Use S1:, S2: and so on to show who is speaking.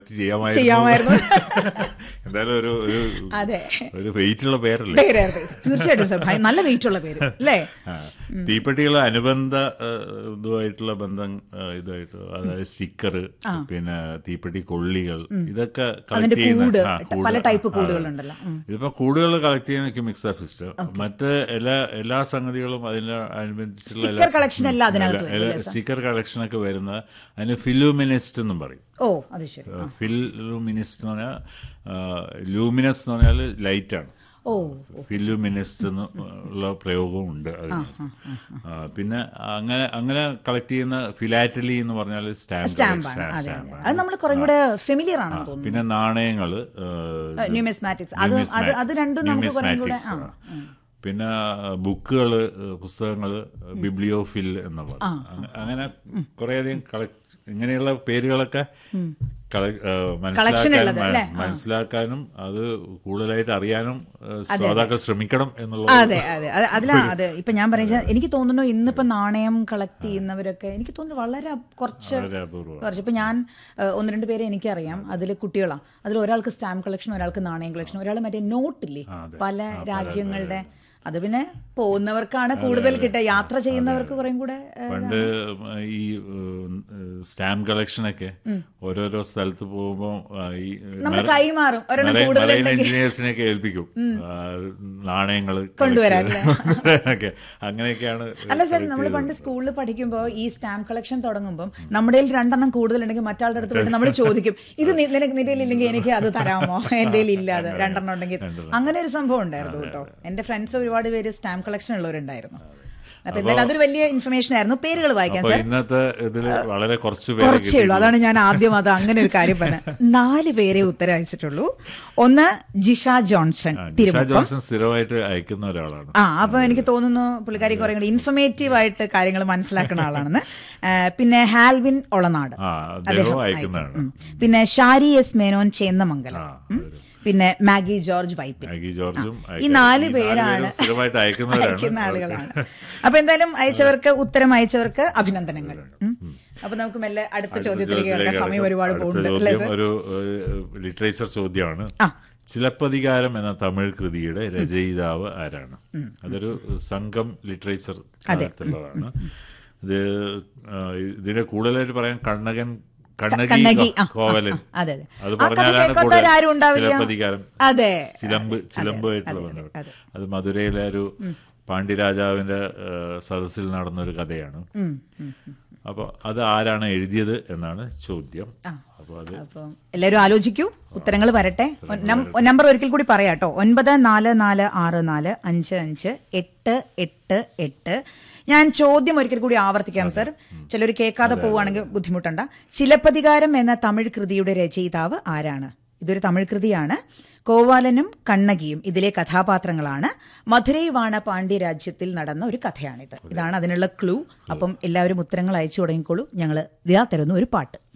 S1: ചെയ്യാമായിരുന്നു
S2: ചെയ്യാമായിരുന്നു
S1: എന്തായാലും ഒരു ഒരു
S2: അതെ
S1: ഒരു വെയിറ്റ് ഉള്ള പേരല്ലേ
S2: പേരായിരുന്നു തീർച്ചയായിട്ടും സാർ ഭയ- നല്ല വെയിറ്റ് ഉള്ള പേര് അല്ലേ
S1: ആ. തീപ്പെട്ടികൾ അനുബന്ധ ആ, ഇതുമായിട്ടുള്ള ബന്ധം ആ, ഇതായിട്ട് അതായത് സ്റ്റിക്കർ പിന്നെ തീപ്പെട്ടി കൊള്ളികൾ ഇതൊക്കെ
S2: അതിന്റെ
S1: കളക്ട് ചെയ്യുന്ന
S2: കൂട്
S1: ആ, കൂട്.
S2: പല ടൈപ്പ്
S1: ആ,
S2: കൂടുകളുണ്ടല്ലോ ഉം.
S1: ഇതിപ്പോ കൂടുകൾ കളക്ട് ചെയ്യുന്ന മിക്സർ സിസ്റ്റം മറ്റ് എല്ലാ എല്ലാ സംഗതികളും അതിന് അനുബന്ധിച്ചുള്ള
S2: Sticker collection എല്ലാം അതിനകത്ത് വരും, അല്ലേ,
S1: സ്റ്റിക്കർ കളക്ഷൻ ഒക്കെ വരുന്ന അതിന് ഫിലൂമിനിസ്റ്റ് എന്നും പറയും
S2: ഓ അത് ശരി
S1: ഫിലൂമിനിസ്റ്റ് എന്ന് പറഞ്ഞാൽ ലൂമിനസ് എന്ന് പറഞ്ഞാൽ ലൈറ്റാണ്
S2: ഓ
S1: ഫില്ലുമിനിസ്റ്റ് എന്ന് ഉള്ള പ്രയോഗവും ഉണ്ട് അതിന് ആ, പിന്നെ അങ്ങനെ അങ്ങനെ കളക്ട് ചെയ്യുന്ന ഫിലാറ്റലി എന്ന് പറഞ്ഞാൽ സ്റ്റാമ്പ്
S2: സ്റ്റാമ്പാണ് അതെ അതെ അത് നമ്മൾ കുറെ കൂടെ ഫെമിലിയർ ആണെന്ന് തോന്നുന്നു
S1: പിന്നെ നാണയങ്ങള്
S2: ന്യൂമിസ്മാറ്റിക്സ് അത് അത് അത് രണ്ടും നമുക്ക് കുറെ കൂടെ ആ ഉം.
S1: പിന്നെ ബുക്കുകൾ പുസ്തകങ്ങൾ ബിബ്ലിയോഫിൽ എന്ന് പറയും അങ്ങ- അങ്ങനെ കുറേയധികം കളക്ട് ഇങ്ങനെയുള്ള പേരുകളൊക്കെ കള- ആ, മനസ്സിലാക്കാനും
S2: ഉള്ളത്, അല്ലേ?
S1: മനസ്സിലാക്കാനും അത് കൂടുതലായിട്ട് അറിയാനും ആ, ശ്രോതാക്കൾ ശ്രമിക്കണം എന്നുള്ള
S2: അതെ അതെ അത് അതിലാ അത് ഇപ്പൊ ഞാൻ പറയുന്നത് എനിക്ക് തോന്നുന്നു ഇന്നിപ്പോ നാണയം കളക്ട് ചെയ്യുന്നവരൊക്കെ എനിക്ക് തോന്നുന്നു വളരെ കുറച്ച്
S1: വളരെ അപൂർവം
S2: കുറച്ച് ഇപ്പൊ ഞാൻ ഏഹ്, ഒന്ന് രണ്ട് പേരെ എനിക്കറിയാം അതിൽ കുട്ടികളാണ് അതിൽ ഒരാൾക്ക് സ്റ്റാമ്പ് കളക്ഷൻ ഒരാൾക്ക് നാണയം കളക്ഷൻ ഒരാൾ മറ്റേ നോട്ടില്ലേ പല രാജ്യങ്ങളുടെ അത് പിന്നെ പോകുന്നവർക്കാണ് കൂടുതൽ കിട്ടുക യാത്ര ചെയ്യുന്നവർക്ക് കുറേം കൂടെ ഏഹ്,
S1: പണ്ട് ഈ സ്റ്റാമ്പ് കളക്ഷനൊക്കെ ഓരോരോ സ്ഥലത്ത് പോകുമ്പോൾ ഈ
S2: നമ്മൾ കൈമാറും ഒരെണ്ണം
S1: മറൈൻ
S2: കൂടുതലുണ്ടെങ്കിൽ
S1: എഞ്ചിനീയേഴ്സിനെയൊക്കെ ഏൽപ്പിക്കും നാണയങ്ങൾ
S2: കൊണ്ടുവരാൻ,
S1: അങ്ങനെയൊക്കെയാണ്
S2: അല്ല സാർ നമ്മൾ പണ്ട് സ്കൂളിൽ പഠിക്കുമ്പോൾ ഈ സ്റ്റാമ്പ് കളക്ഷൻ തുടങ്ങുമ്പോൾ നമ്മുടെ കയ്യിൽ രണ്ടെണ്ണം കൂടുതലുണ്ടെങ്കിൽ മറ്റാളുടെ അടുത്ത് പോയിട്ട് നമ്മൾ ചോദിക്കും ഇത് നി- നിനക്ക് നിന്റെ ഇല്ലെങ്കിൽ എനിക്ക് അത് തരാമോ എന്റെ കയ്യിൽ ഇല്ലാതെ രണ്ടെണ്ണം ഉണ്ടെങ്കിൽ അങ്ങനെ ഒരു സംഭവം ഉണ്ടായിരുന്നു കേട്ടോ എന്റെ ഫ്രണ്ട്സ് ഒരുപാട് പേര് സ്റ്റാമ്പ് കളക്ഷൻ ഉള്ളവരുണ്ടായിരുന്നു അപ്പൊ എന്തായാലും അതൊരു വലിയ ഇൻഫർമേഷൻ ആയിരുന്നു പേരുകൾ വായിക്കാൻ
S1: അപ്പൊ
S2: സാർ
S1: ഇന്നത്തെ ഇതില് വളരെ കുറച്ച് പേരെ
S2: കുറച്ചേ ഉള്ളൂ അതാണ് ഞാൻ ആദ്യം അത് അങ്ങനെ ഒരു കാര്യം പറഞ്ഞത് നാല് പേരെ ഉത്തരം അയച്ചിട്ടുള്ളൂ ഒന്ന് ജിഷ ജോൺസൺ
S1: നിഷ
S2: തിരുമുപ്പം
S1: ജോൺസൺ സ്ഥിരമായിട്ട് അയക്കുന്ന ഒരാളാണ്
S2: ആ അപ്പൊ എനിക്ക് തോന്നുന്നു പുള്ളിക്കാരി കുറെ കൂടി ഇൻഫർമേറ്റീവ് ആയിട്ട് കാര്യങ്ങൾ മനസ്സിലാക്കുന്ന ആളാണെന്ന് ആ, പിന്നെ ഹാൽവിൻ ഒളനാട്
S1: ആ അദ്ദേഹം അയക്കുന്നതാണ്
S2: ഉം. പിന്നെ ഷാരി എസ് മേനോൻ ചേന്നമംഗലം
S1: ആ,
S2: ഉം. പിന്നെ മാഗി ജോർജ് വൈപ്പിൻ
S1: മാഗി ജോർജും
S2: ഈ
S1: അയക്കുന്ന-
S2: നാല്
S1: ഈ
S2: പേരാണ്
S1: പേരും സ്ഥിരമായിട്ട് അയക്കുന്നവരാണ്
S2: അയക്കുന്ന ആളുകളാണ് അപ്പൊ എന്തായാലും അയച്ചവർക്ക് ഉത്തരം അയച്ചവർക്ക് അഭിനന്ദനങ്ങൾ ഉം. അപ്പൊ നമുക്ക് മെല്ലെ അടുത്ത ചോദ്യത്തിലേക്ക് കിടക്കാം സമയം ഒരുപാട്
S1: അടുത്ത
S2: പോകുന്നുണ്ട് അല്ലേ
S1: ചോദ്യം
S2: സർ
S1: ഒരു ലിറ്ററേച്ചർ ചോദ്യമാണ്
S2: ആ.
S1: ചിലപ്പതികാരം എന്ന തമിഴ് കൃതിയുടെ രചയിതാവ് ആരാണ് അതൊരു സംഘം ലിറ്ററേച്ചർ കാലത്തുള്ളതാണ് ഇത് ആ, ഇതിനെ കൂടുതലായിട്ട് പറയാൻ കണ്ണകൻ കണ്ണകി
S2: കണ്ണകി, ആ, ആ,
S1: കോവലൻ
S2: ആ, അതെ, അതെ.
S1: അത്
S2: ആ കഥ
S1: പറഞ്ഞാലാണ്
S2: കേൾക്കാത്തവരാരും
S1: കൂടുതൽ
S2: ഉണ്ടാവില്ല.
S1: ചിലപ്പതികാരം
S2: അതെ.
S1: ചിലമ്പ് ചിലമ്പുമായിട്ടുള്ള
S2: അതെ,
S1: ബന്ധം
S2: അതെ.
S1: അത് മധുരയിലെ ഒരു പാണ്ഡ്യരാജാവിന്റെ ആ, സദസ്സിൽ നടന്ന ഒരു കഥയാണ്
S2: ഉം, ഉം.
S1: അപ്പോൾ അത് ആരാണ് എഴുതിയത് എന്നാണ് ചോദ്യം അപ്പോൾ അത്
S2: അപ്പം എല്ലാവരും ആലോചിക്കൂ ഉത്തരങ്ങൾ വരട്ടെ നം- നമ്പർ ഒരിക്കൽ കൂടി പറയാം കേട്ടോ ഒൻപത് നാല് നാല് ആറ് നാല് അഞ്ച് അഞ്ച് എട്ട് എട്ട് എട്ട് ഞാൻ ചോദ്യം ഒരിക്കൽ കൂടി ആവർത്തിക്കാം സർ ചിലർ കേൾക്കാതെ പോവുകയാണെങ്കിൽ ബുദ്ധിമുട്ടണ്ട ചിലപ്പതികാരം എന്ന തമിഴ് കൃതിയുടെ രചയിതാവ് ആരാണ് ഇതൊരു തമിഴ് കൃതിയാണ് കോവാലനും കണ്ണകിയും ഇതിലെ കഥാപാത്രങ്ങളാണ് മധുരൈ വാണ പാണ്ഡ്യ രാജ്യത്തിൽ നടന്ന ഒരു കഥയാണിത് ഇതാണ് അതിനുള്ള ക്ലൂ അപ്പം എല്ലാവരും ഉത്തരങ്ങൾ അയച്ചു തുടങ്ങിക്കോളൂ ഞങ്ങൾ ഇതാ തരുന്നു ഒരു പാട്ട്